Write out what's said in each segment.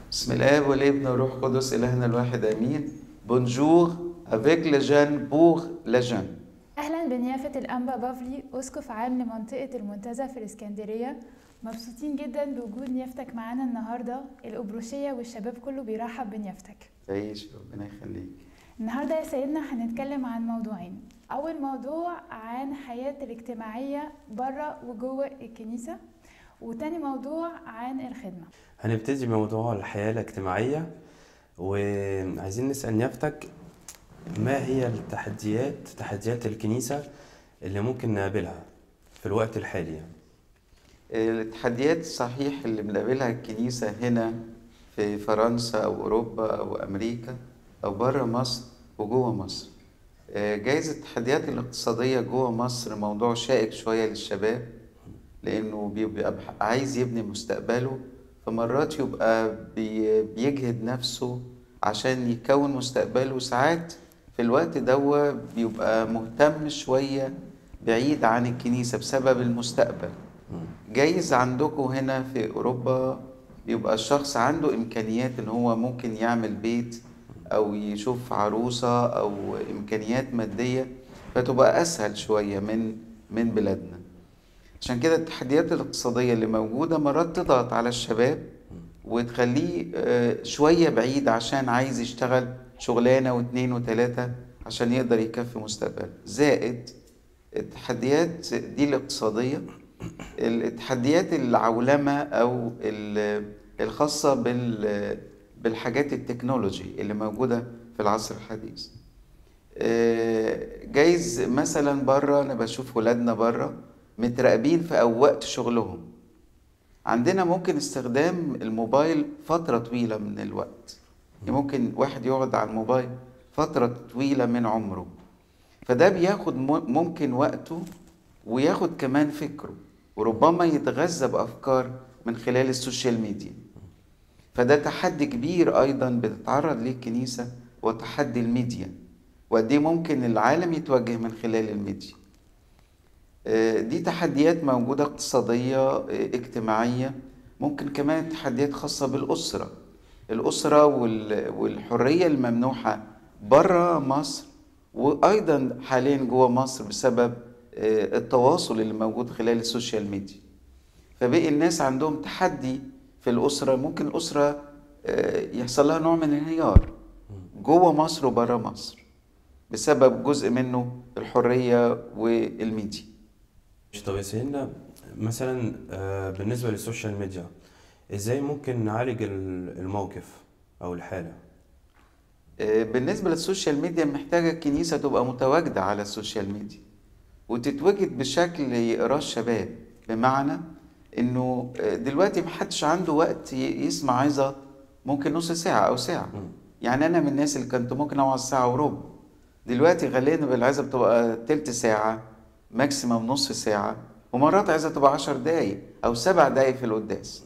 بسم الاب والابن والروح القدس الهنا الواحد امين بونجور افيك لي جان بور لي جان أهلا بنيافة الأنبا بافلي أسقف عام لمنطقة المنتزه في الإسكندرية مبسوطين جدا بوجود نيافتك معانا النهاردة الأبروشية والشباب كله بيرحب بنيافتك تعيش ربنا يخليك النهاردة يا سيدنا هنتكلم عن موضوعين أول موضوع عن حياة الاجتماعية بره وجوه الكنيسة وتاني موضوع عن الخدمة هنبتدي بموضوع الحياة الاجتماعية وعايزين نسأل نيافتك ما هي التحديات تحديات الكنيسة اللي ممكن نقابلها في الوقت الحالي يعني؟ التحديات صحيح اللي بنقابلها الكنيسة هنا في فرنسا أو أوروبا أو أمريكا أو بره مصر وجوه مصر آه، جايز التحديات الاقتصادية جوه مصر موضوع شائك شوية للشباب لأنه بيبقى بح- عايز يبني مستقبله فمرات يبقى بي- بيجهد نفسه عشان يكون مستقبله وساعات في الوقت دوا بيبقى مهتم شوية بعيد عن الكنيسة بسبب المستقبل جايز عندكم هنا في أوروبا بيبقى الشخص عنده إمكانيات إن هو ممكن يعمل بيت أو يشوف عروسة أو إمكانيات مادية فتبقى أسهل شوية من من بلادنا عشان كده التحديات الاقتصادية اللي موجودة مرات تضغط على الشباب وتخليه آه، شوية بعيد عشان عايز يشتغل شغلانة واتنين وتلاتة عشان يقدر يكفي مستقبله زائد التحديات دي الاقتصادية التحديات العولمة أو ال- الخاصة بال بالحاجات التكنولوجي اللي موجودة في العصر الحديث آه، جايز مثلا بره أنا بشوف ولادنا بره متراقبين في أو وقت شغلهم عندنا ممكن استخدام الموبايل فترة طويلة من الوقت يعني ممكن واحد يقعد على الموبايل فترة طويلة من عمره فده بياخد م- ممكن وقته وياخد كمان فكره وربما يتغذى بأفكار من خلال السوشيال ميديا فده تحدي كبير أيضا بتتعرض ليه الكنيسة وتحدي الميديا وقد إيه ممكن العالم يتوجه من خلال الميديا آه، دي تحديات موجودة اقتصادية آه، اجتماعية ممكن كمان تحديات خاصة بالأسرة الأسرة وال- والحرية الممنوحة بره مصر وأيضا حاليا جوه مصر بسبب آه، التواصل اللي موجود خلال السوشيال ميديا فبقي الناس عندهم تحدي في الأسرة ممكن الأسرة آه، يحصل لها نوع من الانهيار جوه مصر وبره مصر بسبب جزء منه الحرية والميديا مش طب يا سيدنا مثلا آه، بالنسبة للسوشيال ميديا ازاي ممكن نعالج ال- الموقف او الحالة آه، بالنسبة للسوشيال ميديا محتاجة الكنيسة تبقى متواجدة على السوشيال ميديا وتتواجد بشكل يقراه الشباب بمعنى انه آه، دلوقتي محدش عنده وقت ي- يسمع عظة ممكن نص ساعة او ساعة يعني انا من الناس اللي كنت ممكن اقعد ساعة وربع دلوقتي غالبا العظة بتبقى تلت ساعة ماكسيمم نص ساعة ومرات عظة تبقى عشر دقايق او سبع دقايق في القداس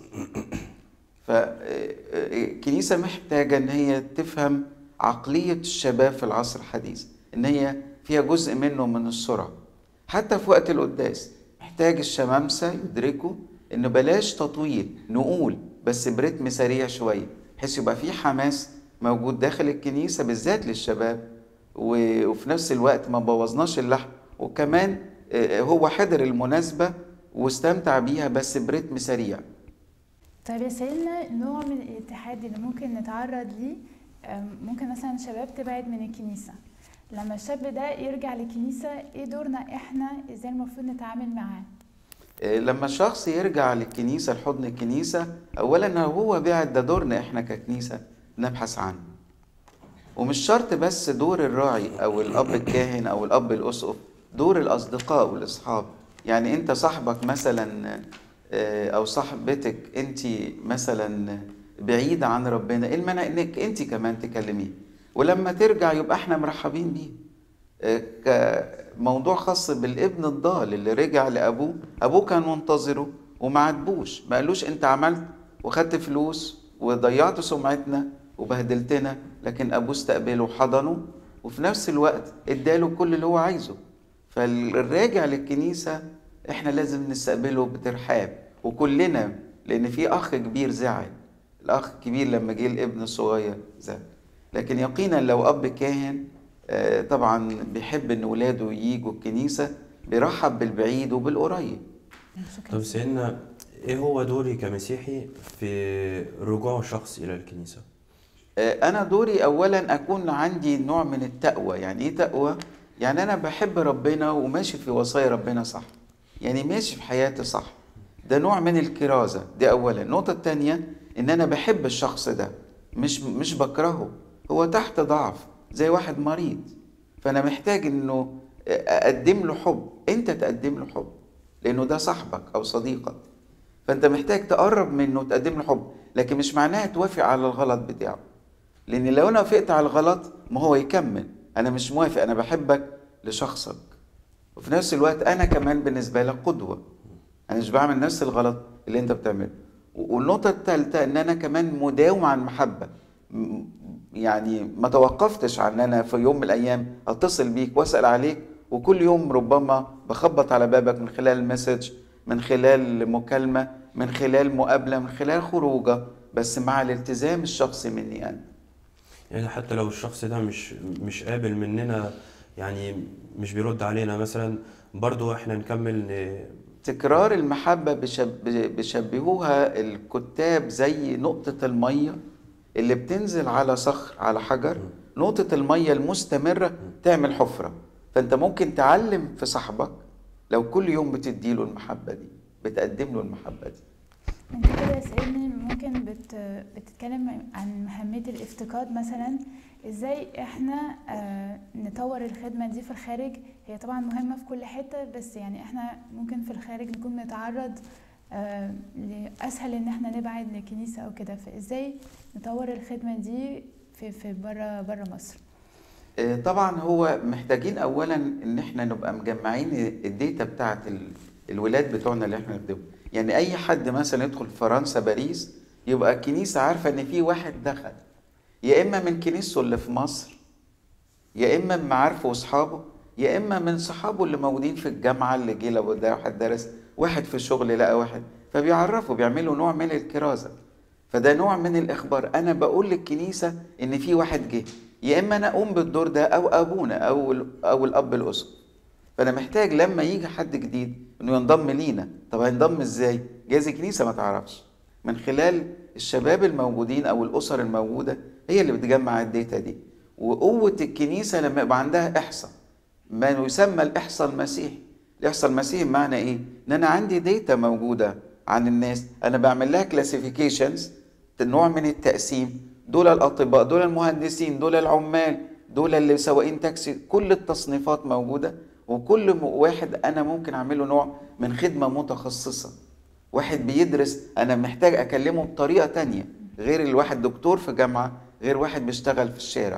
فالكنيسة محتاجة إن هي تفهم عقلية الشباب في العصر الحديث إن هي فيها جزء منه من السرعة حتى في وقت القداس محتاج الشمامسة يدركوا إنه بلاش تطويل نقول بس برتم سريع شوية بحيث يبقى في حماس موجود داخل الكنيسة بالذات للشباب و- وفي نفس الوقت ما بوظناش اللحن وكمان آه، هو حضر المناسبة واستمتع بيها بس برتم سريع طيب يا سيدنا نوع من الاتحاد اللي ممكن نتعرض ليه أم، ممكن مثلا شباب تبعد من الكنيسة لما الشاب ده يرجع للكنيسة ايه دورنا احنا ازاي المفروض نتعامل معاه آه، لما الشخص يرجع للكنيسة لحضن الكنيسة أولا لو هو بعد ده دورنا إحنا ككنيسة نبحث عنه ومش شرط بس دور الراعي أو الأب الكاهن أو الأب الأسقف دور الأصدقاء والأصحاب يعني أنت صاحبك مثلا آه، أو صاحبتك أنت مثلا بعيدة عن ربنا إيه المانع إنك أنت كمان تكلميه ولما ترجع يبقى إحنا مرحبين بيه كموضوع خاص بالابن الضال اللي رجع لابوه ابوه كان منتظره وما عاتبوش ما قالوش انت عملت وخدت فلوس وضيعت سمعتنا وبهدلتنا لكن ابوه استقبله وحضنه وفي نفس الوقت اداله كل اللي هو عايزه فالراجع للكنيسة احنا لازم نستقبله بترحاب وكلنا لان في اخ كبير زعل الأخ الكبير لما جه الابن الصغير زعل لكن يقينا لو أب كاهن آه، طبعا بيحب إن ولاده ييجوا الكنيسة بيرحب بالبعيد وبالقريب شكرا طب سيدنا ايه هو دوري كمسيحي في رجوع شخص الى الكنيسة آه، أنا دوري أولا أكون عندي نوع من التقوى يعني إيه تقوى؟ يعني أنا بحب ربنا وماشي في وصايا ربنا صح يعني ماشي في حياتي صح ده نوع من الكرازة دي أولا النقطة التانية إن أنا بحب الشخص ده مش مش بكرهه هو تحت ضعف زي واحد مريض فأنا محتاج إنه أقدم له حب أنت تقدم له حب لأنه ده صاحبك أو صديقك فأنت محتاج تقرب منه وتقدم له حب لكن مش معناها توافق على الغلط بتاعه لان لو انا وافقت على الغلط ما هو يكمل انا مش موافق انا بحبك لشخصك وفي نفس الوقت انا كمان بالنسبه لك قدوه انا مش بعمل نفس الغلط اللي انت بتعمله والنقطه الثالثه ان انا كمان مداوم عن المحبه م- يعني ما توقفتش عن ان انا في يوم من الايام اتصل بيك واسال عليك وكل يوم ربما بخبط على بابك من خلال مسج من خلال مكالمه من خلال مقابله من خلال خروجه بس مع الالتزام الشخصي مني انا يعني حتى لو الشخص ده مش مش قابل مننا يعني مش بيرد علينا مثلا برضو احنا نكمل ن- تكرار المحبة بشب... بيشبهوها الكتاب زي نقطة المية اللي بتنزل على صخر على حجر نقطة المية المستمرة تعمل حفرة فأنت ممكن تعلم في صاحبك لو كل يوم بتديله المحبة دي بتقدم له المحبة دي انت كده يا سيدني ممكن بت... بتتكلم عن أهمية الافتقاد مثلا ازاي احنا آه نطور الخدمة دي في الخارج هي طبعا مهمة في كل حتة بس يعني احنا ممكن في الخارج نكون بنتعرض آه لأسهل ان احنا نبعد لكنيسة او كده فازاي نطور الخدمة دي في في بره بره مصر آه، طبعا هو محتاجين اولا ان احنا نبقى مجمعين الداتا بتاعت ال- الولاد بتوعنا اللي احنا نخدمهم يعني اي حد مثلا يدخل فرنسا باريس يبقى الكنيسه عارفه ان في واحد دخل يا اما من كنيسته اللي في مصر يا اما من معارفه واصحابه يا اما من صحابه اللي موجودين في الجامعه اللي جه لو ده واحد درس واحد في الشغل لقى واحد فبيعرفوا بيعملوا نوع من الكرازه فده نوع من الاخبار انا بقول للكنيسه ان في واحد جه يا اما انا اقوم بالدور ده او ابونا او ال- او الاب الاسقف فانا محتاج لما يجي حد جديد انه ينضم لينا طب هينضم ازاي جايز الكنيسه ما تعرفش من خلال الشباب الموجودين او الاسر الموجوده هي اللي بتجمع الداتا دي وقوه الكنيسه لما يبقى عندها احصاء ما يسمى الاحصاء المسيحي الاحصاء المسيحي بمعنى ايه ان انا عندي داتا موجوده عن الناس انا بعمل لها كلاسيفيكيشنز نوع من التقسيم دول الاطباء دول المهندسين دول العمال دول اللي سواقين تاكسي كل التصنيفات موجوده وكل م- واحد انا ممكن اعمله نوع من خدمه متخصصه واحد بيدرس انا محتاج اكلمه بطريقه تانية غير الواحد دكتور في جامعه غير واحد بيشتغل في الشارع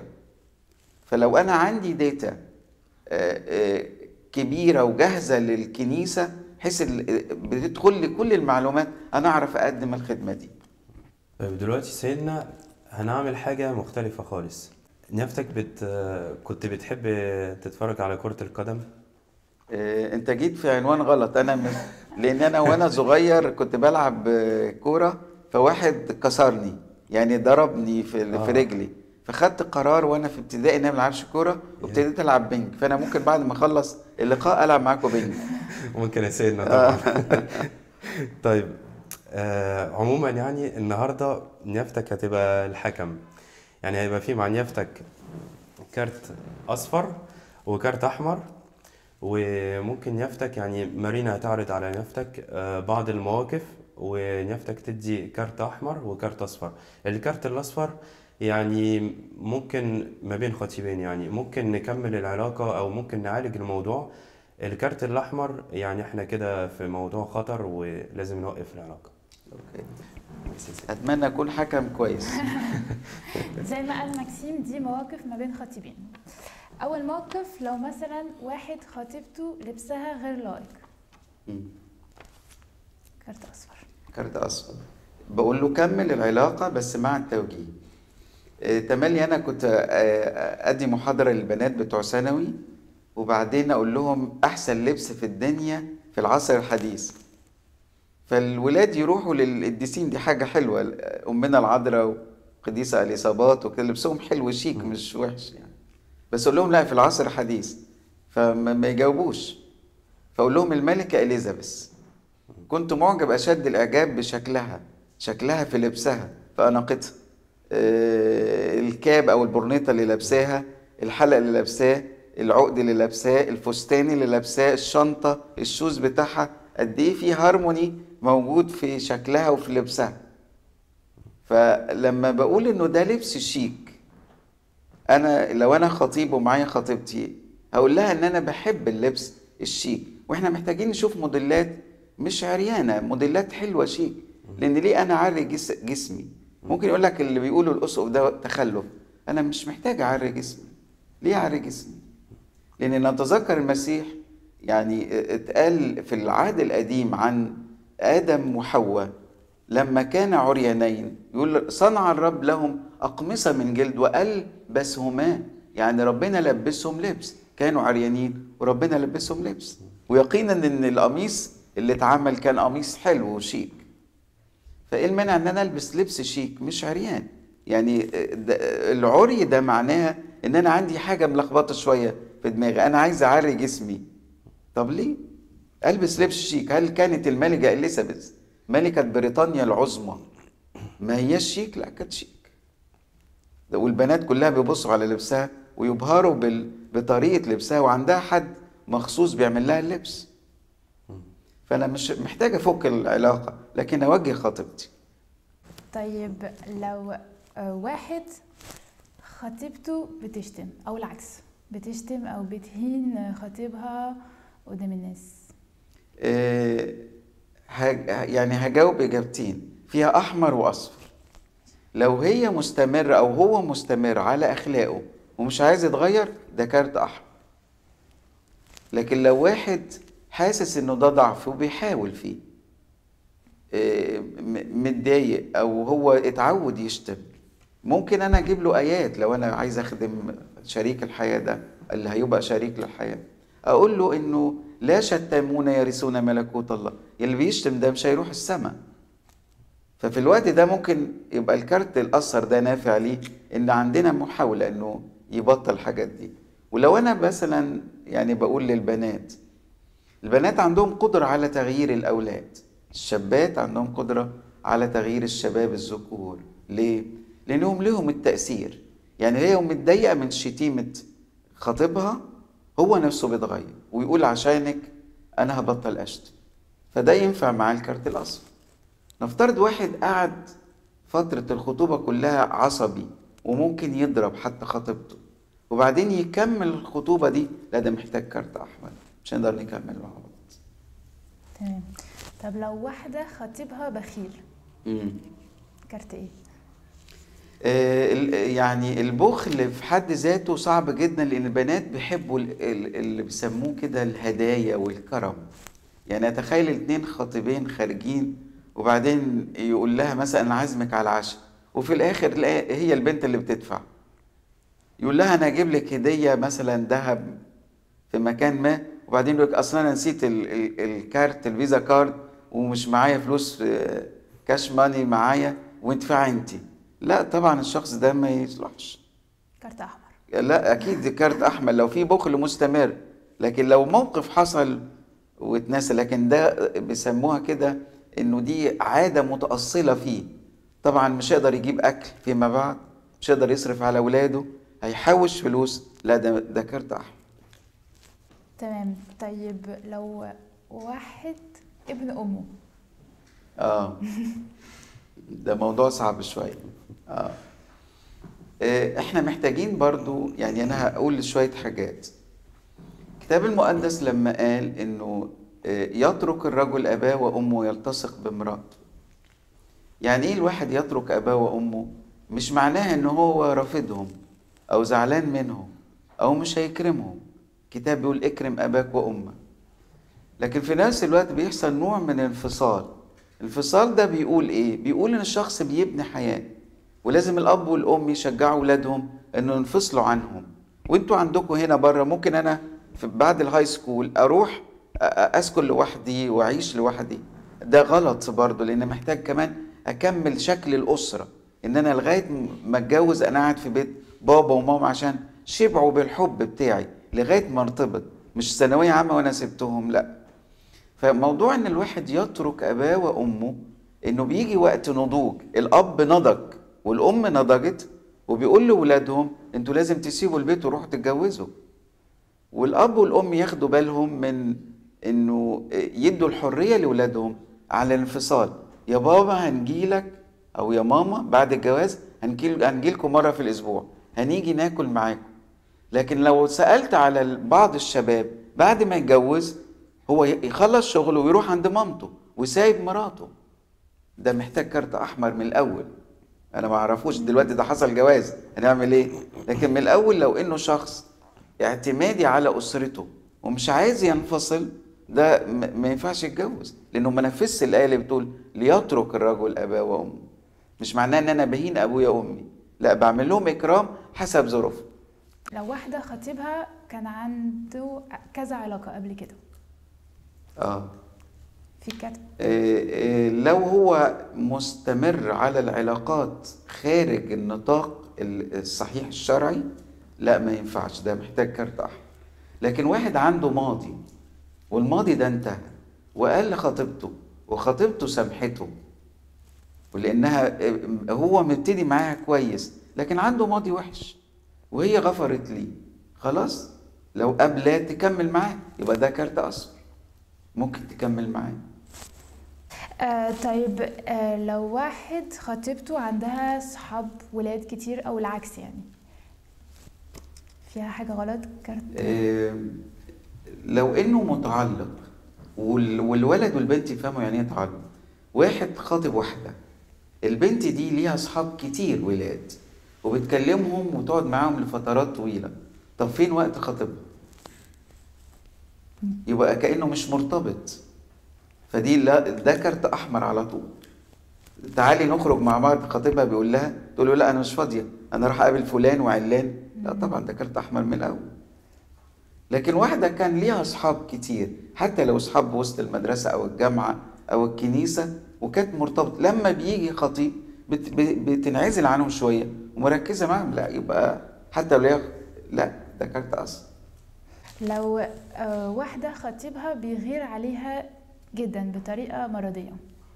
فلو انا عندي داتا كبيره وجاهزه للكنيسه بحيث ال- بتدخل لي كل المعلومات انا اعرف اقدم الخدمه دي طيب دلوقتي سيدنا هنعمل حاجة مختلفة خالص نيافتك بت... كنت بتحب تتفرج على كرة القدم آه، انت جيت في عنوان غلط انا من لان انا وانا صغير كنت بلعب آه، كوره فواحد كسرني يعني ضربني في آه. في رجلي فخدت قرار وانا في ابتدائي ان انا ما العبش كوره وابتديت العب بينج فانا ممكن بعد ما اخلص اللقاء العب معاكم بينج ممكن يا سيدنا طبعا طيب آه عموما يعني النهارده نيافتك هتبقى الحكم يعني هيبقى في مع نيافتك كارت اصفر وكارت احمر وممكن نيافتك يعني مارينا هتعرض على نيافتك آه بعض المواقف ونيافتك تدي كارت احمر وكارت اصفر الكارت الاصفر يعني ممكن ما بين خطيبين يعني ممكن نكمل العلاقة او ممكن نعالج الموضوع الكارت الأحمر يعني احنا كده في موضوع خطر ولازم نوقف العلاقة أوكي. اتمنى اكون حكم كويس زي ما قال ماكسيم دي مواقف ما بين خطيبين اول موقف لو مثلا واحد خطيبته لبسها غير لائق مم. كارت اصفر كارت اصفر بقول له كمل العلاقه بس مع التوجيه آه، تملي انا كنت آه، ادي محاضره للبنات بتوع ثانوي وبعدين اقول لهم احسن لبس في الدنيا في العصر الحديث فالولاد يروحوا للقديسين دي حاجة حلوة أمنا العذراء وقديسة اليصابات وكده لبسهم حلو شيك مش وحش يعني بس أقول لهم لا في العصر الحديث فما ما يجاوبوش فأقول لهم الملكة إليزابيث كنت معجب أشد الإعجاب بشكلها شكلها في لبسها في أناقتها آه، الكاب أو البرنيطة اللي لابساها الحلق اللي لابساه العقد اللي لابساه الفستان اللي لابساه الشنطة الشوز بتاعها قد إيه في هارموني موجود في شكلها وفي لبسها فلما بقول إنه ده لبس شيك انا لو انا خطيب ومعايا خطيبتي هقول لها ان انا بحب اللبس الشيك واحنا محتاجين نشوف موديلات مش عريانه موديلات حلوه شيك لان ليه انا اعري جس جسمي ممكن يقول لك اللي بيقولوا الاسقف ده تخلف انا مش محتاج اعري جسمي ليه اعري جسمي لان نتذكر المسيح يعني اتقال في العهد القديم عن ادم وحواء لما كان عريانين يقول صنع الرب لهم أقمصة من جلد وألبسهما يعني ربنا لبسهم لبس كانوا عريانين وربنا لبسهم لبس ويقينا ان القميص اللي اتعمل كان قميص حلو وشيك فايه المانع ان انا البس لبس شيك مش عريان يعني ده- العري ده معناها ان انا عندي حاجه ملخبطه شويه في دماغي انا عايز اعري جسمي طب ليه البس لبس شيك هل كانت الملكه اليزابيث ملكه بريطانيا العظمى ما هياش شيك لا كانت شيك ده والبنات كلها بيبصوا على لبسها ويبهروا بال... بطريقه لبسها وعندها حد مخصوص بيعمل لها اللبس فانا مش محتاج افك العلاقه لكن اوجه خطيبتي طيب لو آه، واحد خطيبته بتشتم او العكس بتشتم او بتهين خطيبها قدام الناس آه، هج... يعني هجاوب اجابتين فيها احمر واصفر لو هي مستمرة او هو مستمر على اخلاقه ومش عايز يتغير ده كارت احمر لكن لو واحد حاسس انه ده ضعف وبيحاول فيه آه، م- متضايق او هو اتعود يشتم ممكن انا اجيب له ايات لو انا عايز اخدم شريك الحياه ده اللي هيبقى شريك للحياه اقول له انه لا شتامون يرثون ملكوت الله اللي بيشتم ده مش هيروح السماء ففي الوقت ده ممكن يبقى الكارت الاثر ده نافع ليه ان عندنا محاوله انه يبطل الحاجات دي ولو انا مثلا يعني بقول للبنات البنات عندهم قدرة على تغيير الأولاد الشابات عندهم قدرة على تغيير الشباب الذكور ليه؟ لأنهم لهم التأثير يعني هي متضايقة من شتيمة خطيبها هو نفسه بيتغير ويقول عشانك أنا هبطل أشتم فده ينفع مع الكارت الأصفر نفترض واحد قعد فترة الخطوبة كلها عصبي وممكن يضرب حتى خطيبته وبعدين يكمل الخطوبة دي لا ده محتاج كارت أحمر مش هنقدر نكمل مع بعض تمام طب لو واحدة خطيبها بخيل مم. كارت ايه؟ آه، ال- يعني البخل في حد ذاته صعب جدا لان البنات بيحبوا ال- ال- اللي بيسموه كده الهدايا والكرم يعني اتخيل اتنين خطيبين خارجين وبعدين يقول لها مثلا انا عازمك على العشاء وفي الاخر تلاقي هي البنت اللي بتدفع يقول لها انا اجيب لك هديه مثلا ذهب في مكان ما وبعدين يقول لك اصلا انا نسيت ال- ال- الكارت الفيزا كارد ومش معايا فلوس آه، كاش ماني معايا وادفعي انت لا طبعا الشخص ده ما يصلحش كارت احمر لا اكيد دي كارت احمر لو في بخل مستمر لكن لو موقف حصل واتنسى لكن ده بيسموها كده انه دي عاده متاصله فيه طبعا مش هيقدر يجيب اكل فيما بعد مش هيقدر يصرف على اولاده هيحوش فلوس لا ده ده كارت احمر تمام طيب لو واحد ابن امه اه ده موضوع صعب شوية اه آه، احنا محتاجين برضو يعني انا هقول شوية حاجات الكتاب المقدس لما قال انه آه، يترك الرجل اباه وامه ويلتصق بامرأته يعني ايه الواحد يترك اباه وامه مش معناها ان هو رافضهم او زعلان منهم او مش هيكرمهم الكتاب بيقول اكرم اباك وامك لكن في نفس الوقت بيحصل نوع من الانفصال الانفصال ده بيقول ايه بيقول ان الشخص بيبني حياة ولازم الاب والام يشجعوا اولادهم انه ينفصلوا عنهم وانتوا عندكم هنا بره ممكن انا في بعد الهاي سكول اروح أ- أ- اسكن لوحدي واعيش لوحدي ده غلط برضه لان محتاج كمان اكمل شكل الاسره ان انا لغايه ما اتجوز انا قاعد في بيت بابا وماما عشان شبعوا بالحب بتاعي لغايه ما ارتبط مش ثانويه عامه وانا سبتهم لا فموضوع ان الواحد يترك اباه وامه انه بيجي وقت نضوج الاب نضج والام نضجت وبيقول لاولادهم انتوا لازم تسيبوا البيت وروحوا تتجوزوا والاب والام ياخدوا بالهم من انه يدوا الحريه لاولادهم على الانفصال يا بابا هنجيلك او يا ماما بعد الجواز هنجيل هنجيلكم مره في الاسبوع هنيجي ناكل معاكم لكن لو سالت على بعض الشباب بعد ما يتجوز هو يخلص شغله ويروح عند مامته وسايب مراته ده محتاج كارت احمر من الاول انا ما اعرفوش دلوقتي ده حصل جواز هنعمل ايه لكن من الاول لو انه شخص اعتمادي على اسرته ومش عايز ينفصل ده ما ينفعش يتجوز لانه ما نفذش الايه اللي بتقول ليترك الرجل اباه وامه مش معناه ان انا بهين ابويا وامي لا بعمل لهم اكرام حسب ظروفهم لو واحدة خطيبها كان عنده كذا علاقة قبل كده اه في كتب إيه إيه لو هو مستمر على العلاقات خارج النطاق الصحيح الشرعي لا ما ينفعش ده محتاج كارت احمر لكن واحد عنده ماضي والماضي ده انتهى وقال لخطيبته وخطيبته سامحته ولانها هو مبتدي معاها كويس لكن عنده ماضي وحش وهي غفرت لي خلاص لو قبلها تكمل معاه يبقى ده كارت اصفر ممكن تكمل معاه آه طيب آه لو واحد خطيبته عندها صحاب ولاد كتير او العكس يعني فيها حاجة غلط كارت آه لو انه متعلق وال- والولد والبنت يفهموا يعني ايه تعلق واحد خاطب واحدة البنت دي ليها اصحاب كتير ولاد وبتكلمهم وتقعد معاهم لفترات طويلة طب فين وقت خطيبها يبقى كأنه مش مرتبط فدي لا ده كارت احمر على طول تعالي نخرج مع بعض خطيبها بيقول لها تقول له لا انا مش فاضيه انا راح اقابل فلان وعلان لا طبعا ده كارت احمر من الاول لكن واحده كان ليها اصحاب كتير حتى لو اصحاب وسط المدرسه او الجامعه او الكنيسه وكانت مرتبطه لما بيجي خطيب بت- ب- بتنعزل عنهم شويه ومركزه معاهم لا يبقى حتى لو هي- لا ده كارت اصلا لو آه واحدة خطيبها بيغير عليها جدا بطريقة مرضية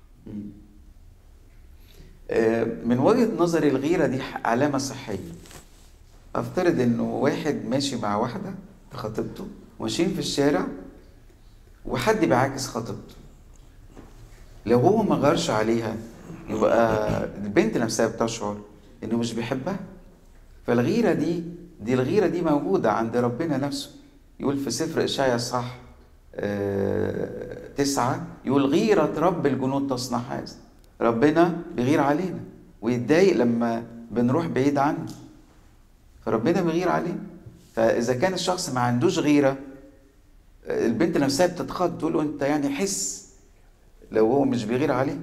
آه، من وجهة نظري الغيرة دي ح- علامة صحية أفترض إنه واحد ماشي مع واحدة خطيبته ماشيين في الشارع وحد بيعاكس خطيبته لو هو ما غيرش عليها يبقى البنت نفسها بتشعر إنه مش بيحبها فالغيرة دي دي الغيرة دي موجودة عند ربنا نفسه يقول في سفر إشعيا صح آه، تسعة يقول غيرة رب الجنود تصنع هذا ربنا بيغير علينا ويتضايق لما بنروح بعيد عنه فربنا بيغير علينا فإذا كان الشخص ما عندوش غيرة آه، البنت نفسها بتتخض تقول له أنت يعني حس لو هو مش بيغير عليه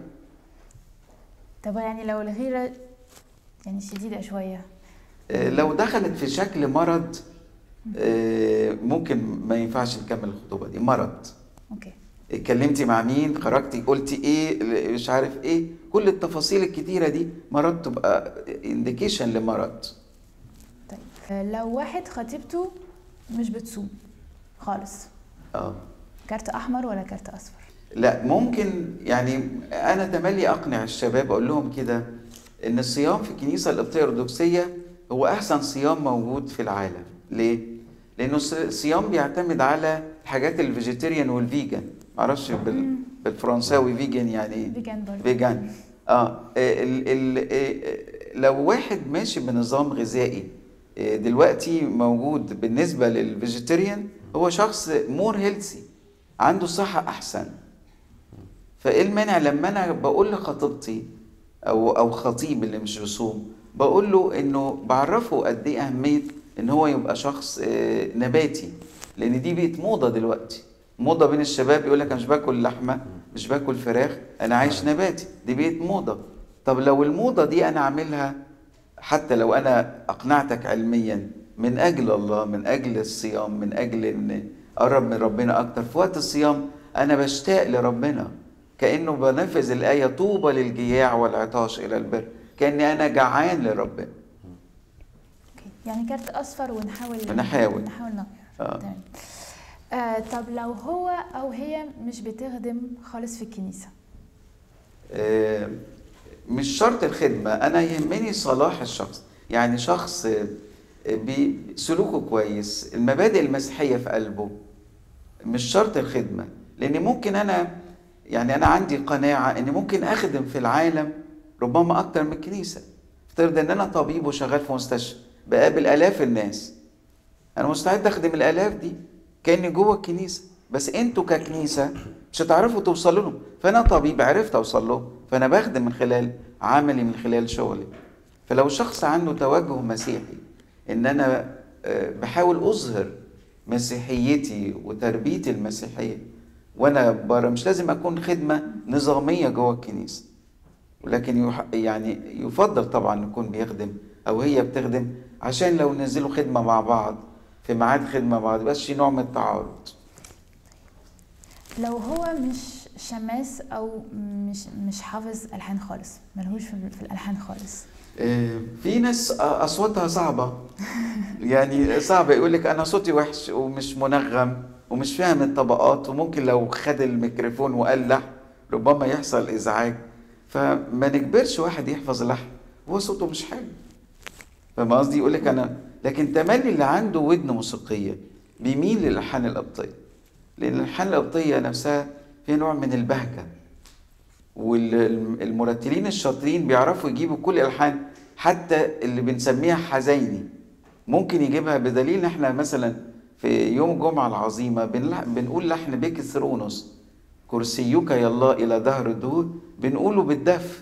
طب يعني لو الغيرة يعني شديدة شوية آه، لو دخلت في شكل مرض آه، ممكن ما ينفعش نكمل الخطوبة دي مرض اوكي اتكلمتي مع مين خرجتي قلتي ايه مش عارف ايه كل التفاصيل الكتيرة دي مرض تبقى انديكيشن لمرض طيب آه، لو واحد خطيبته مش بتصوم خالص اه كارت احمر ولا كارت اصفر لا ممكن يعني انا تملي اقنع الشباب اقول لهم كده ان الصيام في الكنيسه القبطيه الارثوذكسيه هو احسن صيام موجود في العالم ليه لانه الص- الصيام بيعتمد على الحاجات الفيجيتيريان والفيجان معرفش بال... بالفرنساوي فيجان يعني ايه فيجان برضه فيجان اه ال ال آه، لو واحد ماشي بنظام غذائي آه، دلوقتي موجود بالنسبة للفيجيتيريان هو شخص مور هيلثي عنده صحة أحسن فإيه المانع لما أنا بقول لخطيبتي أو أو خطيب اللي مش بيصوم بقول له إنه بعرفه قد إيه أهمية إن هو يبقى شخص آه، نباتي لأن دي بقت موضة دلوقتي موضة بين الشباب يقول لك أنا مش باكل لحمة مش باكل فراخ أنا عايش نباتي دي بقت موضة طب لو الموضة دي أنا أعملها حتى لو أنا أقنعتك علميا من أجل الله من أجل الصيام من أجل إن أقرب من ربنا أكتر في وقت الصيام أنا بشتاق لربنا كانه بنفذ الايه طوبى للجياع والعطاش الى البر كاني انا جعان لربنا اوكي يعني كارت اصفر ونحاول ونحاول. نحاول نغير آه. تمام آه طب لو هو او هي مش بتخدم خالص في الكنيسه آه، مش شرط الخدمة أنا يهمني صلاح الشخص يعني شخص آه، بي- سلوكه كويس المبادئ المسيحية في قلبه مش شرط الخدمة لأن ممكن أنا يعني أنا عندي قناعة إن ممكن أخدم في العالم ربما أكتر من الكنيسة افترض إن أنا طبيب وشغال في مستشفى بقابل آلاف الناس أنا مستعد أخدم الآلاف دي كأني جوه الكنيسة بس أنتوا ككنيسة مش هتعرفوا توصلوا لهم فأنا طبيب عرفت أوصل لهم فأنا بخدم من خلال عملي من خلال شغلي فلو شخص عنده توجه مسيحي إن أنا آه، بحاول أظهر مسيحيتي وتربيتي المسيحية وأنا بره مش لازم أكون خدمة نظامية جوه الكنيسة ولكن يح- يعني يفضل طبعا يكون بيخدم او هي بتخدم عشان لو نزلوا خدمه مع بعض في ميعاد خدمه مع بعض بس في نوع من التعارض لو هو مش شماس او مش مش حافظ الحان خالص ملهوش في, في الالحان خالص آه، في ناس اصواتها صعبه يعني صعب يقول لك انا صوتي وحش ومش منغم ومش فاهم الطبقات وممكن لو خد الميكروفون وقال لحن ربما يحصل ازعاج فما نجبرش واحد يحفظ لحن هو صوته مش حلو فاهم قصدي يقول لك انا لكن تملي اللي عنده ودن موسيقيه بيميل للالحان القبطيه لان الالحان القبطيه نفسها فيها نوع من البهجه والمرتلين الشاطرين بيعرفوا يجيبوا كل الالحان حتى اللي بنسميها حزيني ممكن يجيبها بدليل ان احنا مثلا في يوم الجمعه العظيمه بنلح- بنقول لحن بيك ثرونوس كرسيك يا الله الى دهر الدهور بنقوله بالدف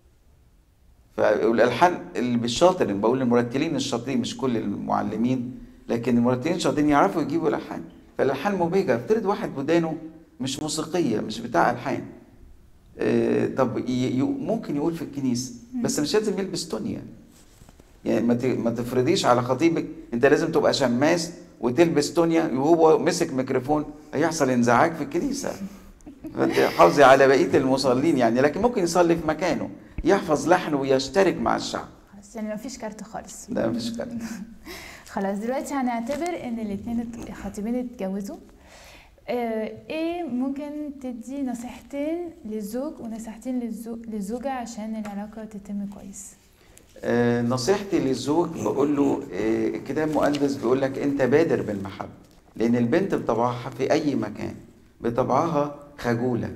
فالالحان اللي بالشاطر أنا بقول المرتلين الشاطرين مش كل المعلمين لكن المرتلين الشاطرين يعرفوا يجيبوا الالحان فالالحان مبهجه افترض واحد ودانه مش موسيقيه مش بتاع الحان آه، طب ي- ي- ممكن يقول في الكنيسه بس مش لازم يلبس تونيا يعني ما ت- ما تفرضيش على خطيبك انت لازم تبقى شماس وتلبس تونيا وهو مسك ميكروفون هيحصل انزعاج في الكنيسه فانت حافظي على بقيه المصلين يعني لكن ممكن يصلي في مكانه يحفظ لحن ويشترك مع الشعب خلاص يعني مفيش كارت خالص ده مفيش كلام خلاص دلوقتي هنعتبر ان الاثنين الخطيبين اتجوزوا آه، ايه ممكن تدي نصيحتين للزوج ونصيحتين للزو- للزوجة عشان العلاقة تتم كويس آه، نصيحتي للزوج بقول له آه، الكتاب المقدس بيقول لك انت بادر بالمحبه لان البنت بطبعها في اي مكان بطبعها خجوله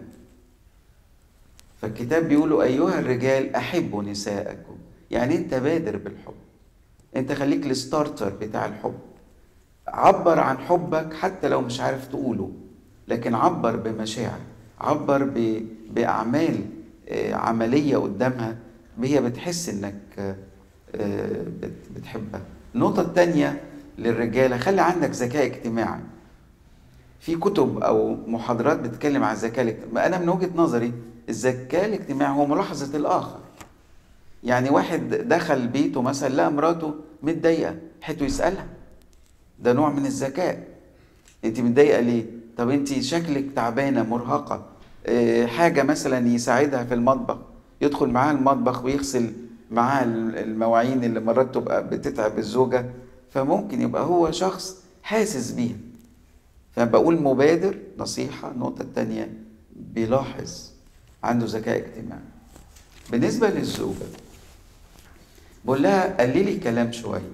فالكتاب بيقولوا ايها الرجال احبوا نساءكم يعني انت بادر بالحب انت خليك الستارتر بتاع الحب عبر عن حبك حتى لو مش عارف تقوله لكن عبر بمشاعر عبر ب... بأعمال آه، عملية قدامها هي بتحس انك آه، آه، بت- بتحبها النقطة التانية للرجالة خلي عندك ذكاء اجتماعي في كتب او محاضرات بتتكلم عن الذكاء الاجتماعي انا من وجهة نظري الذكاء الاجتماعي هو ملاحظة الاخر يعني واحد دخل بيته مثلا لقى مراته متضايقة حيث يسألها ده نوع من الذكاء انت متضايقه ليه طب انت شكلك تعبانه مرهقه اه، حاجه مثلا يساعدها في المطبخ يدخل معاها المطبخ ويغسل معاها المواعين اللي مرات تبقى بتتعب الزوجه فممكن يبقى هو شخص حاسس بيها فبقول مبادر نصيحه النقطه الثانيه بيلاحظ عنده ذكاء اجتماعي بالنسبه للزوجه بقول لها قللي الكلام شويه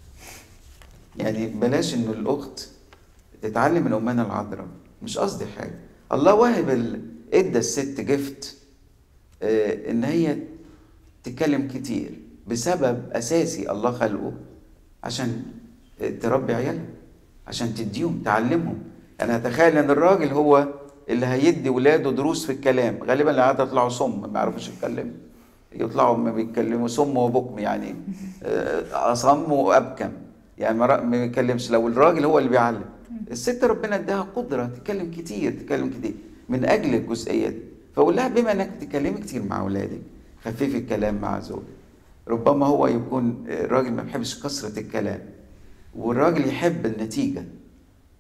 يعني بلاش انه الاخت تتعلم من امنا العذراء مش قصدي حاجه الله واهب ال... ادى الست جفت آه ان هي تتكلم كتير بسبب اساسي الله خلقه عشان آه، تربي عيالها عشان تديهم تعلمهم انا اتخيل ان الراجل هو اللي هيدي ولاده دروس في الكلام غالبا العاده يطلعوا صم ما يعرفوش يتكلموا يطلعوا ما بيتكلموا صم وبكم يعني آه، اصم وابكم يعني ما را- ما بيتكلمش لو الراجل هو اللي بيعلم الست ربنا اداها قدره تتكلم كتير تتكلم كتير من اجل الجزئيه دي فاقول لها بما انك تتكلمي كتير مع اولادك خففي الكلام مع زوجك ربما هو يكون الراجل ما بيحبش كثره الكلام والراجل يحب النتيجه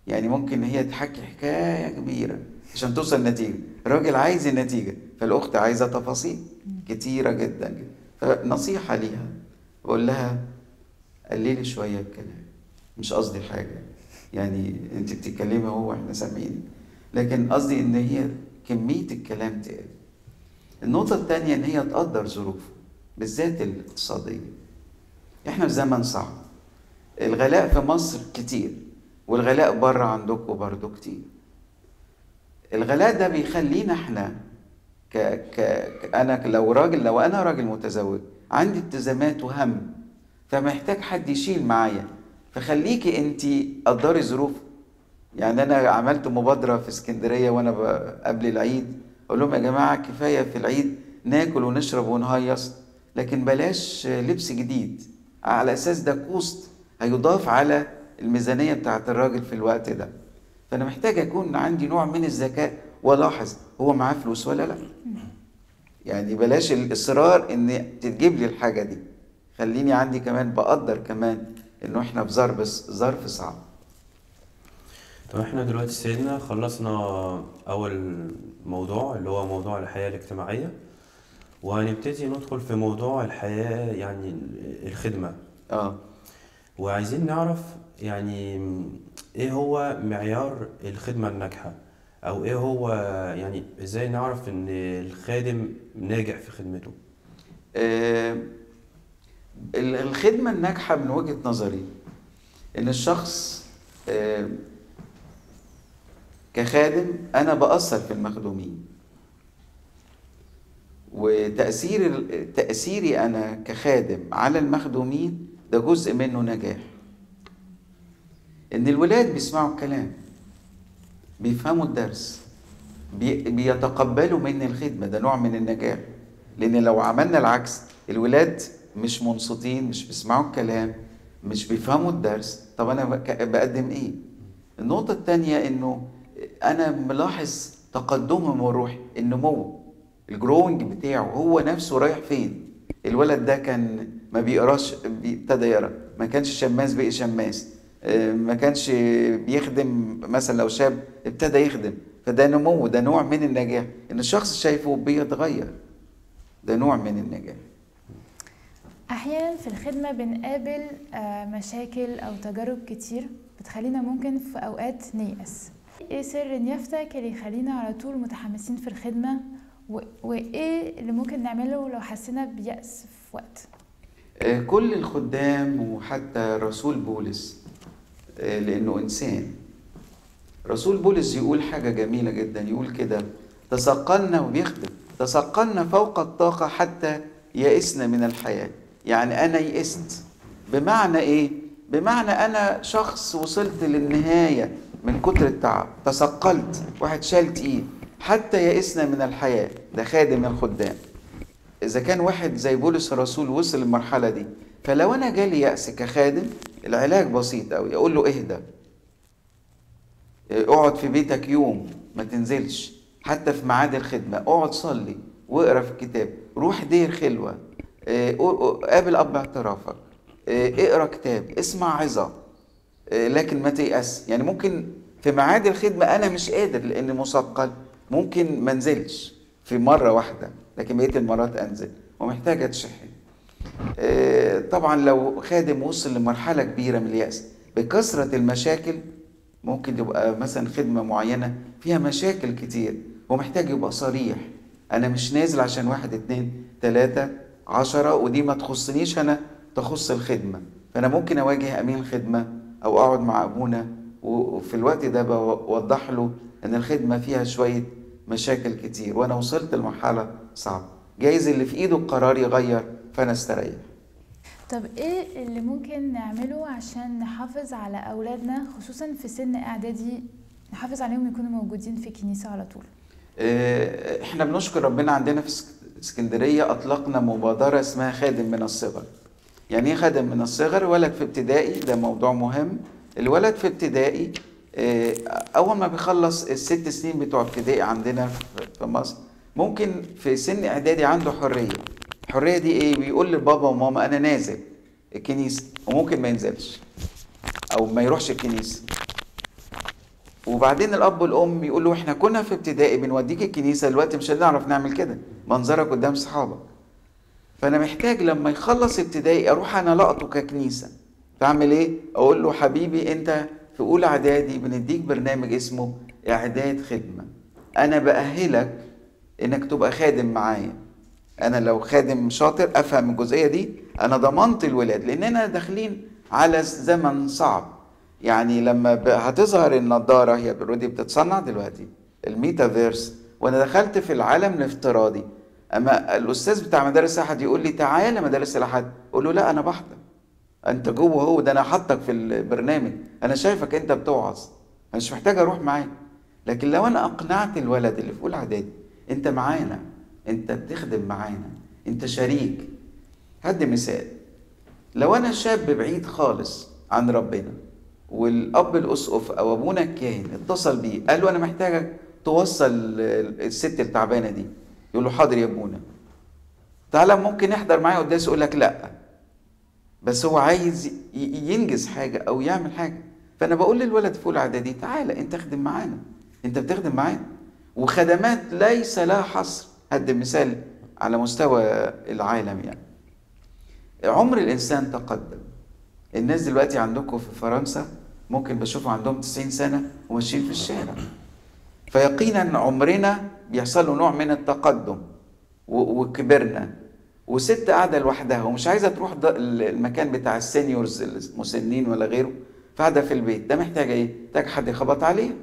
يعني ممكن هي تحكي حكاية كبيرة عشان توصل نتيجة الراجل عايز النتيجة فالأخت عايزة تفاصيل كتيرة جدا جدا فنصيحة ليها بقول لها قللي شوية الكلام مش قصدي حاجة يعني انت بتتكلمي هو احنا سامعين لكن قصدي ان هي كمية الكلام تقل النقطة التانية ان هي تقدر ظروفه بالذات الاقتصادية احنا في زمن صعب الغلاء في مصر كتير والغلاء بره عندكم برضو كتير الغلاء ده بيخلينا احنا ك... ك... انا لو راجل لو انا راجل متزوج عندي التزامات وهم فمحتاج حد يشيل معايا فخليكي انت قدري ظروف يعني انا عملت مبادره في اسكندريه وانا قبل العيد اقول لهم يا جماعه كفايه في العيد ناكل ونشرب ونهيص لكن بلاش لبس جديد على اساس ده كوست هيضاف على الميزانيه بتاعت الراجل في الوقت ده فانا محتاج اكون عندي نوع من الذكاء والاحظ هو معاه فلوس ولا لا يعني بلاش الاصرار ان تجيب لي الحاجه دي خليني عندي كمان بقدر كمان انه احنا في ظرف ظرف صعب طب احنا دلوقتي سيدنا خلصنا اول موضوع اللي هو موضوع الحياة الاجتماعية وهنبتدي ندخل في موضوع الحياة يعني الخدمة اه وعايزين نعرف يعني ايه هو معيار الخدمة الناجحة او ايه هو يعني ازاي نعرف ان الخادم ناجح في خدمته آه، ال- الخدمة الناجحة من وجهة نظري إن الشخص آه، كخادم أنا بأثر في المخدومين وتأثير تأثيري أنا كخادم على المخدومين ده جزء منه نجاح إن الولاد بيسمعوا الكلام بيفهموا الدرس بي- بيتقبلوا مني الخدمة ده نوع من النجاح لأن لو عملنا العكس الولاد مش منصتين مش بيسمعوا الكلام مش بيفهموا الدرس طب أنا بك- بقدم إيه؟ النقطة التانية إنه أنا ملاحظ تقدمهم الروحي النمو الجروينج بتاعه هو نفسه رايح فين؟ الولد ده كان ما بيقراش بي- ابتدى يقرا ما كانش شماس بقي شماس آه، ما كانش بيخدم مثلا لو شاب ابتدى يخدم فده نمو ده نوع من النجاح ان الشخص شايفه بيتغير ده نوع من النجاح أحيانا في الخدمة بنقابل آه، مشاكل أو تجارب كتير بتخلينا ممكن في أوقات نيأس إيه سر نيافتك اللي يخلينا على طول متحمسين في الخدمة و- وإيه اللي ممكن نعمله لو حسينا بيأس في وقت آه، كل الخدام وحتى رسول بولس آه، لانه انسان رسول بولس يقول حاجه جميله جدا يقول كده تثقلنا وبيخدم تثقلنا فوق الطاقه حتى يئسنا من الحياه يعني انا يئست بمعنى ايه بمعنى انا شخص وصلت للنهايه من كتر التعب تثقلت واحد شال تقيل حتى يئسنا من الحياه ده خادم الخدام إذا كان واحد زي بولس الرسول وصل للمرحلة دي فلو أنا جالي يأس كخادم العلاج بسيط أوي أقول له اهدى اقعد في بيتك يوم ما تنزلش حتى في ميعاد الخدمة اقعد صلي واقرا في الكتاب روح دير خلوة اه، قابل أب اعترافك اه، اقرا كتاب اسمع عظة اه، لكن ما تيأس يعني ممكن في ميعاد الخدمة أنا مش قادر لأني مثقل ممكن ما انزلش في مرة واحدة لكن بقية المرات أنزل ومحتاج أتشحن آه، طبعا لو خادم وصل لمرحلة كبيرة من اليأس بكثرة المشاكل ممكن تبقى مثلا خدمة معينة فيها مشاكل كتير ومحتاج يبقى صريح أنا مش نازل عشان واحد اتنين تلاتة عشرة ودي ما تخصنيش أنا تخص الخدمة فأنا ممكن أواجه أمين الخدمة أو أقعد مع أبونا وفي الوقت ده بوضح له إن الخدمة فيها شوية مشاكل كتير وأنا وصلت لمرحلة صعبة جايز اللي في إيده القرار يغير فأنا استريح طب إيه اللي ممكن نعمله عشان نحافظ على أولادنا خصوصا في سن إعدادي نحافظ عليهم يكونوا موجودين في الكنيسة على طول آه، احنا بنشكر ربنا عندنا في اسك- اسكندرية أطلقنا مبادرة اسمها خادم من الصغر يعني ايه خادم من الصغر ولد في ابتدائي ده موضوع مهم الولد في ابتدائي آه، أول ما بيخلص الست سنين بتوع ابتدائي عندنا في- في مصر ممكن في سن إعدادي عنده حرية الحرية دي إيه بيقول لبابا وماما أنا نازل الكنيسة وممكن ما ينزلش أو ما يروحش الكنيسة وبعدين الاب والام يقول له احنا كنا في ابتدائي بنوديك الكنيسه دلوقتي مش هنعرف نعمل كده منظرك قدام صحابك فانا محتاج لما يخلص ابتدائي اروح انا لقطه ككنيسه فاعمل ايه اقول له حبيبي انت في اولى اعدادي بنديك برنامج اسمه اعداد خدمه انا باهلك انك تبقى خادم معايا انا لو خادم شاطر افهم الجزئيه دي انا ضمنت الولاد لاننا داخلين على زمن صعب يعني لما ب- هتظهر النضاره هي اوريدي بتتصنع دلوقتي الميتافيرس وانا دخلت في العالم الافتراضي اما الاستاذ بتاع مدارس الاحد يقول لي تعالى مدارس الاحد اقول له لا انا بحضر انت جوه هو ده انا حاطك في البرنامج انا شايفك انت بتوعظ انا مش محتاج اروح معاك لكن لو انا اقنعت الولد اللي في اولى اعدادي انت معانا انت بتخدم معانا انت شريك هدي مثال لو انا شاب بعيد خالص عن ربنا والاب الاسقف او ابونا الكاهن اتصل بيه قال له انا محتاجك توصل الست التعبانه دي يقول له حاضر يا ابونا تعالى ممكن يحضر معايا قداس يقول لك لا بس هو عايز ي- ينجز حاجه او يعمل حاجه فانا بقول للولد في اولى اعدادي تعالى انت خدم معانا انت بتخدم معانا وخدمات ليس لها حصر هدي مثال على مستوى العالم يعني عمر الانسان تقدم الناس دلوقتي عندكم في فرنسا ممكن بشوفهم عندهم 90 سنه وماشيين في الشارع فيقينا عمرنا بيحصل له نوع من التقدم و- وكبرنا وست قاعده لوحدها ومش عايزه تروح ض- المكان بتاع السينيورز المسنين ولا غيره فقاعده في البيت ده محتاجه ايه؟ محتاج حد يخبط عليها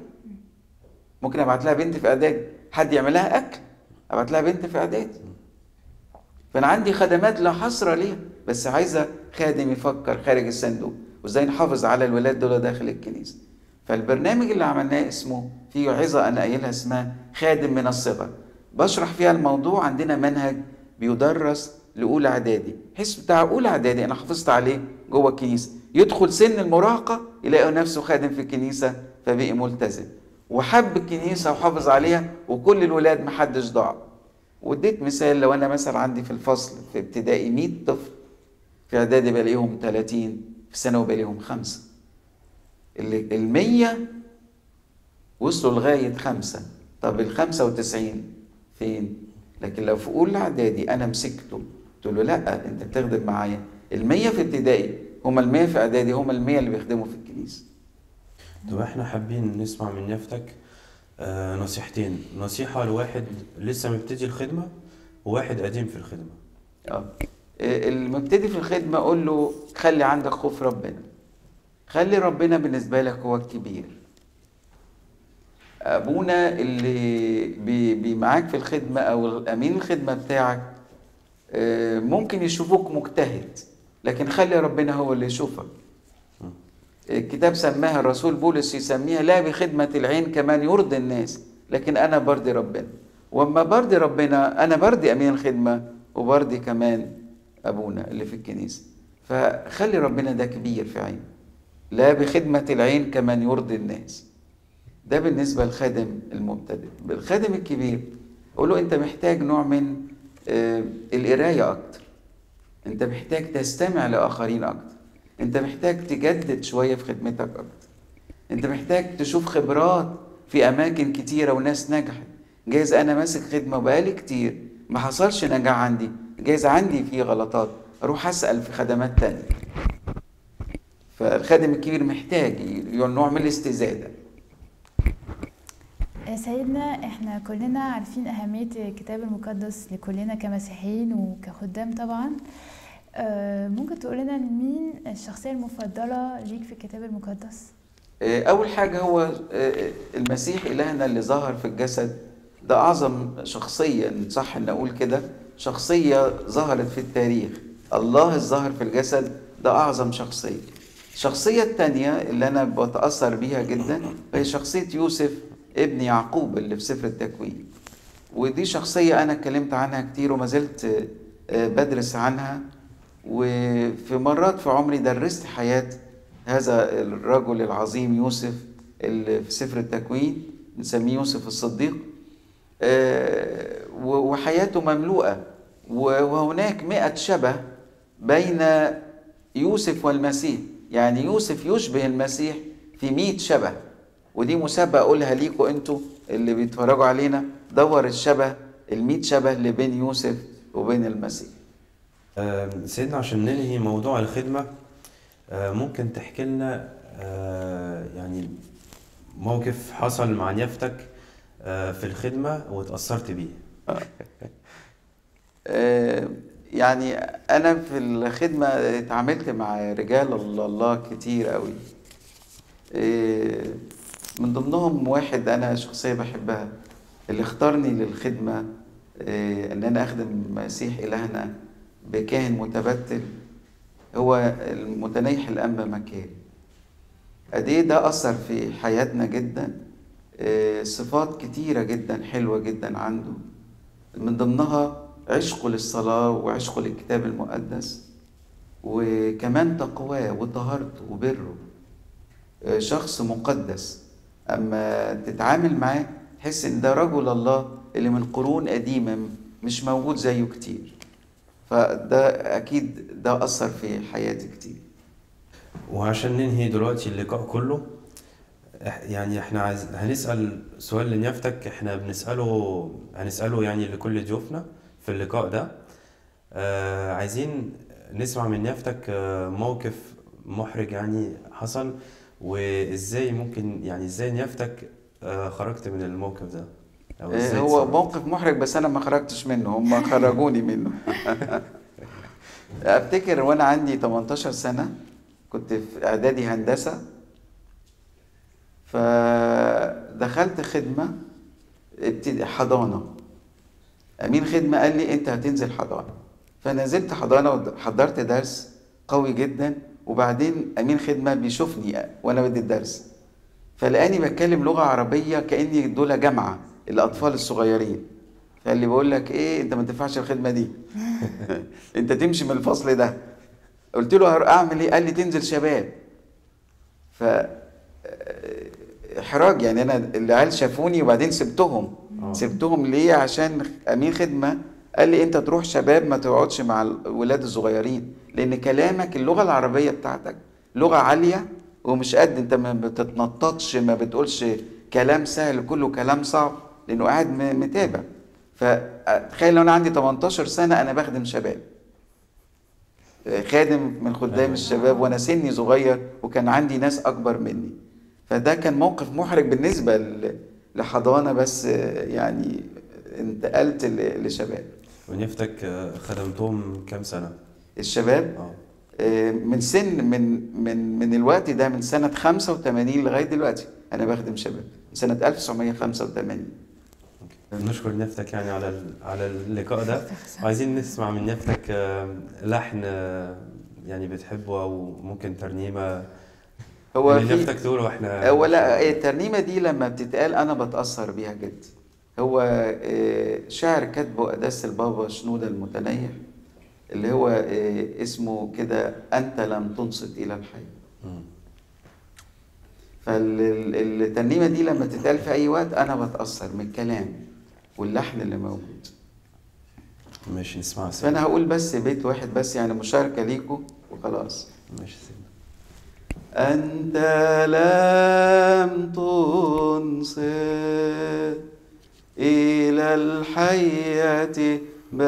ممكن ابعت لها بنت في اعدادي حد يعمل لها اكل ابعت لها بنت في اعدادي فانا عندي خدمات لا حصر ليها بس عايزه خادم يفكر خارج الصندوق وازاي نحافظ على الولاد دول داخل الكنيسه فالبرنامج اللي عملناه اسمه في عظه انا قايلها اسمها خادم من الصغر بشرح فيها الموضوع عندنا منهج بيدرس لاولى اعدادي حس بتاع اولى اعدادي انا حافظت عليه جوه الكنيسه يدخل سن المراهقه يلاقي نفسه خادم في الكنيسه فبقي ملتزم وحب الكنيسه وحافظ عليها وكل الولاد محدش ضاع واديت مثال لو انا مثلا عندي في الفصل في ابتدائي 100 طفل في اعدادي بلاقيهم 30 في ثانوي بلاقيهم خمسه اللي ال 100 وصلوا لغايه خمسه طب ال 95 فين؟ لكن لو في اولى اعدادي انا مسكته قلت له لا انت بتخدم معايا ال 100 في ابتدائي هم ال 100 في اعدادي هم ال 100 اللي بيخدموا في الكنيسه طب احنا حابين نسمع من يافتك آه، نصيحتين نصيحة لواحد لسه مبتدي الخدمة وواحد قديم في الخدمة اه المبتدي في الخدمة أقول له خلي عندك خوف ربنا خلي ربنا بالنسبة لك هو الكبير أبونا اللي بي بي معاك في الخدمة أو أمين الخدمة بتاعك آه، ممكن يشوفوك مجتهد لكن خلي ربنا هو اللي يشوفك الكتاب سماها الرسول بولس يسميها لا بخدمة العين كمان يرضي الناس لكن أنا برضي ربنا وأما برضي ربنا أنا برضي أمين الخدمة وبرضي كمان أبونا اللي في الكنيسة فخلي ربنا ده كبير في عين لا بخدمة العين كمان يرضي الناس ده بالنسبة للخادم المبتدئ الخادم الكبير أقول له أنت محتاج نوع من آه، القراية أكتر أنت محتاج تستمع لآخرين أكتر أنت محتاج تجدد شوية في خدمتك أكتر أنت محتاج تشوف خبرات في أماكن كتيرة وناس نجحت جايز أنا ماسك خدمة بقالي كتير ما حصلش نجاح عندي جايز عندي في غلطات أروح أسأل في خدمات تانية فالخادم الكبير محتاج ي- نوع من الاستزادة سيدنا احنا كلنا عارفين أهمية الكتاب المقدس لكلنا كمسيحيين وكخدام طبعا آه، ممكن تقول لنا مين الشخصية المفضلة ليك في الكتاب المقدس؟ آه، أول حاجة هو آه، المسيح إلهنا اللي ظهر في الجسد ده أعظم شخصية إن صح إن أقول كده شخصية ظهرت في التاريخ الله الظاهر في الجسد ده أعظم شخصية الشخصية التانية اللي أنا بتأثر بيها جدا هي شخصية يوسف ابن يعقوب اللي في سفر التكوين ودي شخصية أنا اتكلمت عنها كتير وما زلت آه، بدرس عنها وفي مرات في عمري درست حياة هذا الرجل العظيم يوسف اللي في سفر التكوين نسميه يوسف الصديق آه، و- وحياته مملوءة و- وهناك مئة شبه بين يوسف والمسيح يعني يوسف يشبه المسيح في مئة شبه ودي مسابقة أقولها ليكوا أنتوا اللي بيتفرجوا علينا دور الشبه الميت شبه اللي بين يوسف وبين المسيح آه، سيدنا عشان ننهي موضوع الخدمة آه، ممكن تحكي لنا آه، يعني موقف حصل مع نيافتك آه، في الخدمة واتأثرت بيه آه، يعني أنا في الخدمة اتعاملت مع رجال الله كتير قوي آه، من ضمنهم واحد أنا شخصية بحبها اللي اختارني للخدمة آه، إن أنا أخدم مسيح إلهنا بكاهن متبتل هو المتنيح الأنبا مكاري قد إيه ده أثر في حياتنا جدا آه، صفات كتيرة جدا حلوة جدا عنده من ضمنها عشقه للصلاة وعشقه للكتاب المقدس وكمان تقواه وطهارته وبره آه، شخص مقدس أما تتعامل معاه تحس إن ده رجل الله اللي من قرون قديمة مش موجود زيه كتير فده أكيد ده أثر في حياتي كتير وعشان ننهي دلوقتي اللقاء كله إح- يعني احنا عايز هنسأل سؤال لنيافتك احنا بنسأله هنسأله يعني لكل ضيوفنا في اللقاء ده آه عايزين نسمع من نيافتك آه موقف محرج يعني حصل وازاي ممكن يعني ازاي نيافتك آه خرجت من الموقف ده او آه، ازاي هو تصرفت؟ موقف محرج بس أنا ما خرجتش منه هم خرجوني منه أفتكر وأنا عندي 18 سنة كنت في إعدادي هندسة فدخلت خدمة ابتدي حضانة أمين خدمة قال لي أنت هتنزل حضانة فنزلت حضانة وحضرت درس قوي جدا وبعدين أمين خدمة بيشوفني وأنا بدي الدرس فلقاني بتكلم لغة عربية كأني دول جامعة الأطفال الصغيرين فقال لي بقول لك إيه أنت ما تنفعش الخدمة دي أنت تمشي من الفصل ده قلت له هر- أعمل إيه قال لي تنزل شباب ف احراج يعني انا العيال شافوني وبعدين سبتهم آه. سبتهم ليه عشان امين خدمه قال لي انت تروح شباب ما تقعدش مع الولاد الصغيرين لان كلامك اللغه العربيه بتاعتك لغه عاليه ومش قد انت ما بتتنططش ما بتقولش كلام سهل كله كلام صعب لانه قاعد م- متابع فتخيل لو انا عندي 18 سنه انا بخدم شباب خادم من خدام أيوة. الشباب وانا سني صغير وكان عندي ناس اكبر مني فده كان موقف محرج بالنسبه ل- لحضانه بس يعني انتقلت ل- لشباب ونيافتك آه، خدمتهم كام سنة؟ الشباب اه آه، من سن من من من الوقت ده من سنه 85 لغايه دلوقتي انا بخدم شباب من سنه 1985 نشكر نيافتك يعني على ال- على اللقاء ده وعايزين نسمع من نيافتك آه، لحن آه، يعني بتحبه او ممكن ترنيمه هو اللي في نيافتك تقوله واحنا هو لا إيه، الترنيمة دي لما بتتقال أنا بتأثر بيها جدا هو آه، شعر كاتبه قداسة البابا شنودة المتنيح اللي هو آه، اسمه كده أنت لم تنصت إلى الحي مم. فالترنيمة دي لما تتقال في أي وقت أنا بتأثر من الكلام واللحن اللي موجود ماشي نسمعها سوا فأنا هقول بس بيت واحد بس يعني مشاركة ليكم وخلاص ماشي سيدنا أنت لم تنصت إلى الحية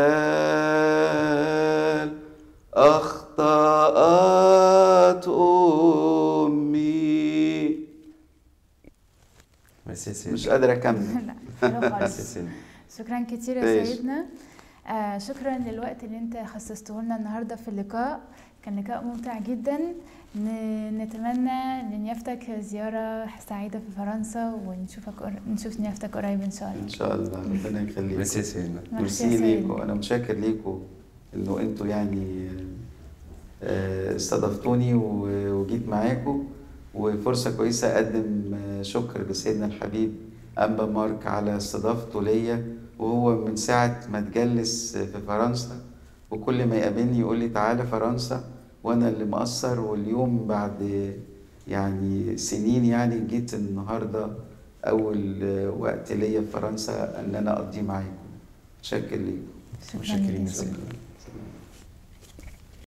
بل أخطأت أمي ميرسي يا سيدنا مش قادر أكمل لا حلو ميرسي يا خالص سيدنا شكرا كتير يا ماشي. سيدنا آه شكرا للوقت اللي انت خصصته لنا النهارده في اللقاء كان لقاء ممتع جدا ن- نتمنى لنيافتك زيارة سعيدة في فرنسا ونشوفك قر... نشوف نيافتك قريب ان شاء الله إن شاء الله ربنا يخليكم ميرسي يا سيدنا ميرسي يا ميرسي سيدنا. ليكم أنا متشكر ليكم إنه أنتوا يعني آه، استضفتوني و- وجيت معاكم وفرصة كويسة أقدم آه، شكر لسيدنا الحبيب أنبا مارك على استضافته ليا وهو من ساعة ما اتجلس في فرنسا وكل ما يقابلني يقول لي تعالى فرنسا وأنا اللي مقصر واليوم بعد يعني سنين يعني جيت النهاردة أول آه، وقت ليا في فرنسا إن أنا أقضيه معاكم شكر ليكم شكرا متشكرين يا ليك. سيدنا